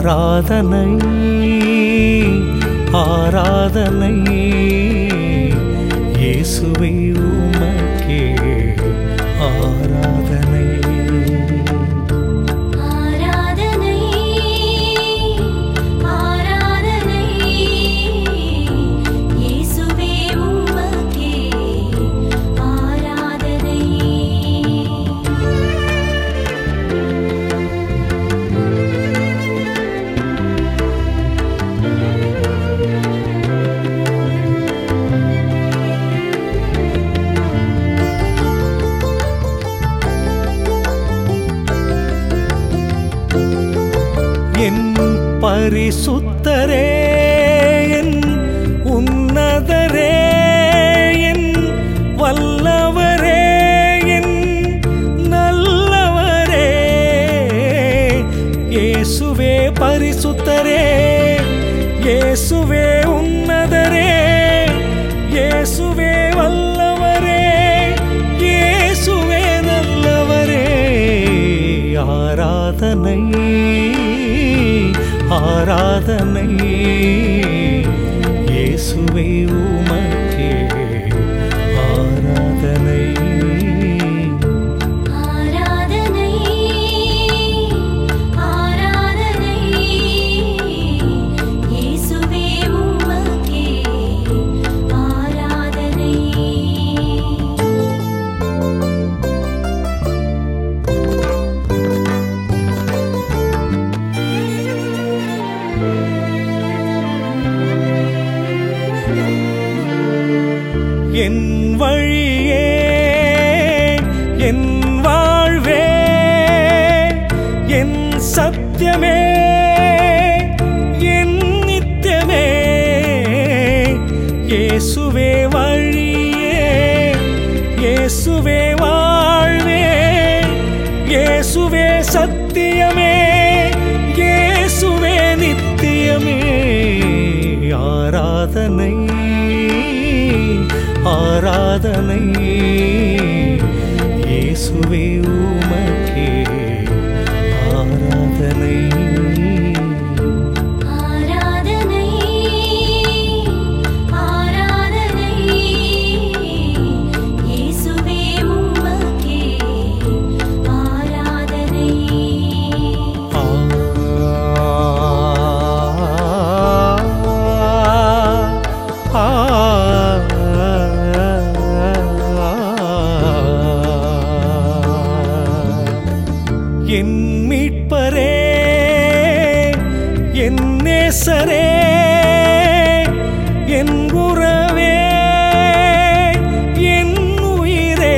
ஆராதனை ஆராதனை இயேசுவே உமக்கே ஆராதனை ஆராதனை ஆராதனை இயேசுவே உமக்கே ஆராதனை என் பரிசுத்தரே என் உன்னதரே என் வல்லவரே என் நல்லவரே இயேசுவே பரிசுத்தரே இயேசுவே உன்னதரே இயேசுவே வல்லவரே இயேசுவே நல்லவரே ஆராதனை ஆராதனை இயேசுவே உமக்கே ஆராதனை ஆராதனை ஆராதனை இயேசுவே உமக்கே ஆராதனை என் வழியே என் வாழ்வே என் சத்தியமே என் நித்தியமே இயேசுவே வழியே இயேசுவே வாழ்வே இயேசுவே சத்தியமே இயேசுவே நித்தியமே ஆராதனை ஆராதனை இயேசுவே உமக்கே ஆராதனை ஆராதனை ஆராதனை இயேசுவே உமக்கே ஆராதனை என் மீட்பரே என் நேசரே என் உறவே என் உயிரே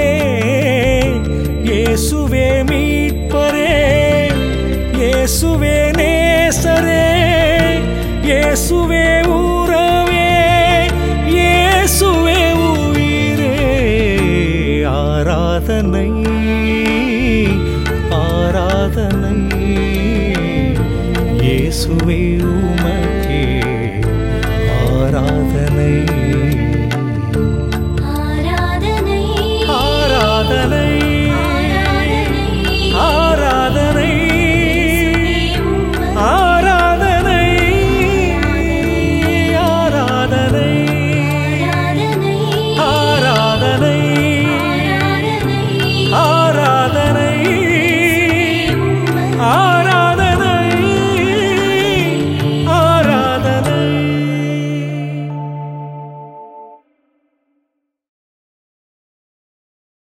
இயேசுவே மீட்பரே இயேசுவே நேசரே இயேசுவே உறவே இயேசுவே உயிரே ஆராதனை ஆராதனை இயேசுவே உமக்கே